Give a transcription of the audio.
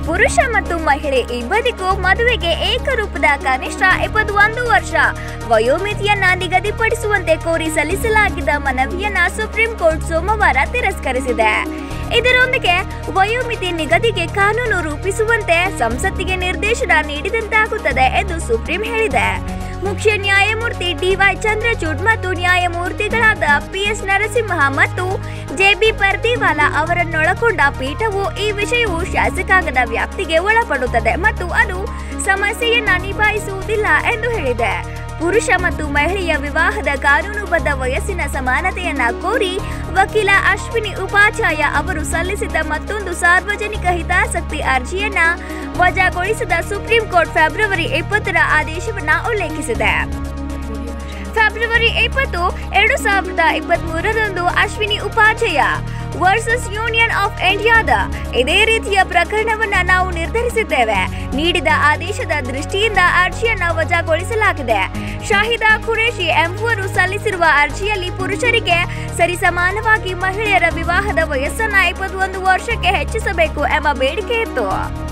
ಪುರುಷ ಮತ್ತು ಮಹಿಳೆ ಇಬ್ಬರಿಗೂ ಮದುವೆಗೆ ಏಕರೂಪದ ಕನಿಷ್ಠ ಇಪ್ಪತ್ತೊಂದು ವರ್ಷ ವಯೋಮಿತಿಯನ್ನ ನಿಗದಿಪಡಿಸುವಂತೆ ಕೋರಿ ಸಲ್ಲಿಸಲಾಗಿದ್ದ ಮನವಿಯನ್ನ ಸುಪ್ರೀಂ ಕೋರ್ಟ್ ಸೋಮವಾರ ತಿರಸ್ಕರಿಸಿದೆ ಇದರೊಂದಿಗೆ ವಯೋಮಿತಿ ನಿಗದಿಗೆ ಕಾನೂನು ರೂಪಿಸುವಂತೆ ಸಂಸತ್ತಿಗೆ ನಿರ್ದೇಶನ ನೀಡಿದಂತಾಗುತ್ತದೆ ಎಂದು ಸುಪ್ರೀಂ ಹೇಳಿದೆ ಮುಖ್ಯ ನ್ಯಾಯಮೂರ್ತಿ ಡಿವೈ ಚಂದ್ರಚೂಡ್ ಮತ್ತು ನ್ಯಾಯಮೂರ್ತಿಗಳಾದ ಪಿಎಸ್ ನರಸಿಂಹ ಮತ್ತು ಜೆಬಿ ಪರ್ದಿವಾಲಾ ಅವರನ್ನೊಳಗೊಂಡ ಪೀಠವು ಈ ವಿಷಯವು ಶಾಸಕಾಂಗದ ವ್ಯಾಪ್ತಿಗೆ ಒಳಪಡುತ್ತದೆ ಮತ್ತು ಅದು ಸಮಸ್ಯೆಯನ್ನ ನಿಭಾಯಿಸುವುದಿಲ್ಲ ಎಂದು ಹೇಳಿದೆ ಪುರುಷ ಮತ್ತು ಮಹಿಳೆಯ ವಿವಾಹದ ಕಾನೂನುಬದ್ಧ ವಯಸ್ಸಿನ ಸಮಾನತೆಯನ್ನ ಕೋರಿ ವಕೀಲ ಅಶ್ವಿನಿ ಉಪಾಧ್ಯಾಯ ಅವರು ಸಲ್ಲಿಸಿದ್ದ ಮತ್ತೊಂದು ಸಾರ್ವಜನಿಕ ಹಿತಾಸಕ್ತಿ ಅರ್ಜಿಯನ್ನ ವಜಾಗೊಳಿಸಿದ ಸುಪ್ರೀಂ ಕೋರ್ಟ್ ಫೆಬ್ರವರಿ ಇಪ್ಪತ್ತರ ಆದೇಶವನ್ನ ಉಲ್ಲೇಖಿಸಿದೆ ಫೆಬ್ರವರಿ ಇಪ್ಪತ್ತು ಎರಡು ಸಾವಿರದ ಇಪ್ಪತ್ತ್ ಮೂರರಂದು Ashwini Upadhyay versus union of ಇಂಡಿಯಾದ ಇದೇ ರೀತಿಯ ಪ್ರಕರಣವನ್ನ ನಾವು ನಿರ್ಧರಿಸಿದ್ದೇವೆ ನೀಡಿದ ಆದೇಶದ ದೃಷ್ಟಿಯಿಂದ ಅರ್ಜಿಯನ್ನ ವಜಾಗೊಳಿಸಲಾಗಿದೆ ಶಾಹಿದಾ ಖುರೇಶಿ ಎಂಬುವರು ಸಲ್ಲಿಸಿರುವ ಅರ್ಜಿಯಲ್ಲಿ ಪುರುಷರಿಗೆ ಸರಿಸಮಾನವಾಗಿ ಮಹಿಳೆಯರ ವಿವಾಹದ ವಯಸ್ಸನ್ನ ಇಪ್ಪತ್ತೊಂದು ವರ್ಷಕ್ಕೆ ಹೆಚ್ಚಿಸಬೇಕು ಎಂಬ ಬೇಡಿಕೆ ಇತ್ತು